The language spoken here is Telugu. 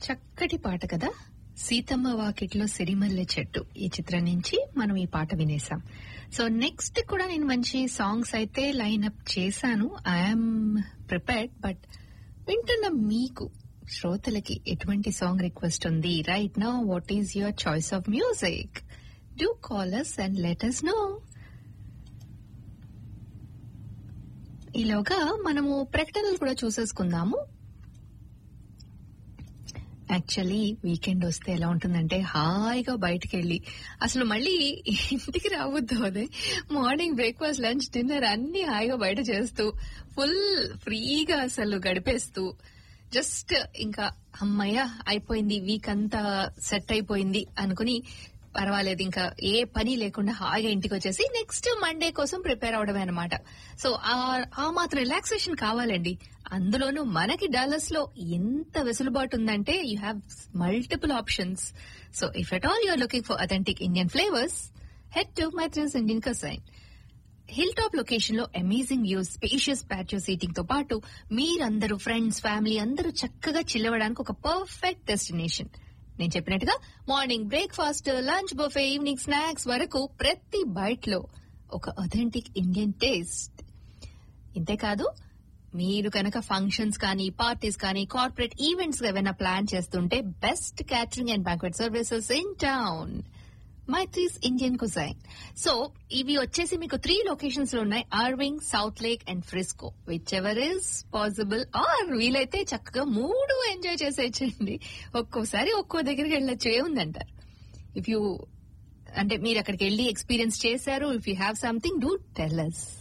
చక్కటి పాట కదా సీతమ్మ వాకిట్లో సిరిమల్లె చెట్టు ఈ చిత్రం నుంచి మనం ఈ పాట వినేసాం సో నెక్స్ట్ కూడా నేను మంచి సాంగ్స్ అయితే లైన్ అప్ చేశాను ఐఎమ్ ప్రిపేర్డ్ బట్ వింటున్న మీకు శ్రోతలకి ఎటువంటి సాంగ్ రిక్వెస్ట్ ఉంది right now what is your choice of music do call us and let us know ఈలోగా మనము ప్రకటనలు కూడా చూసేసుకుందాము యాక్చువల్లీ వీకెండ్ వస్తే ఎలా ఉంటుందంటే హాయిగా బయటికి వెళ్ళి అసలు మళ్ళీ ఇంటికి రావద్దు అదే మార్నింగ్ బ్రేక్ఫాస్ట్ లంచ్ డిన్నర్ అన్ని హాయిగా బయట చేస్తూ ఫుల్ ఫ్రీగా అసలు గడిపేస్తూ జస్ట్ ఇంకా అమ్మయ్య అయిపోయింది వీక్ అంతా సెట్ అయిపోయింది అనుకుని పర్వాలేదు ఇంకా ఏ పని లేకుండా హాయిగా ఇంటికి వచ్చేసి నెక్స్ట్ మండే కోసం ప్రిపేర్ అవడమే అనమాట సో ఆ మాత్రం రిలాక్సేషన్ కావాలండి అందులోనూ మనకి డాలర్స్ లో ఎంత వెసులుబాటు ఉందంటే you have multiple options so if at all you're looking for authentic Indian flavours head to Maithri's Indian cuisine hill top location లో amazing views spacious patio seating తో పాటు మీరందరూ ఫ్రెండ్స్ ఫ్యామిలీ అందరూ చక్కగా చిల్లవడానికి ఒక పర్ఫెక్ట్ డెస్టినేషన్ నేను చెప్పినట్టుగా morning breakfast lunch buffet evening snacks వరకు ప్రతి బైట్ లో ఒక అథెంటిక్ ఇండియన్ టేస్ట్ ఇంతేకాదు మీరు కనుక ఫంక్షన్స్ కానీ పార్టీస్ కానీ కార్పొరేట్ ఈవెంట్స్ ఏమైనా ప్లాన్ చేస్తుంటే best catering and banquet services in town Maithri's Indian cuisine so ఇవి వచ్చేసి మీకు త్రీ లొకేషన్స్ లో ఉన్నాయి Irving Southlake and Frisco whichever is possible or వీలైతే చక్కగా మూడు ఎంజాయ్ చేసేయచ్చండి ఒక్కోసారి ఒక్కో దగ్గరికి వెళ్ళొచ్చు ఏముందంటారు ఇఫ్ యూ అంటే మీరు అక్కడికి వెళ్ళి ఎక్స్పీరియన్స్ చేశారు if you have something do tell us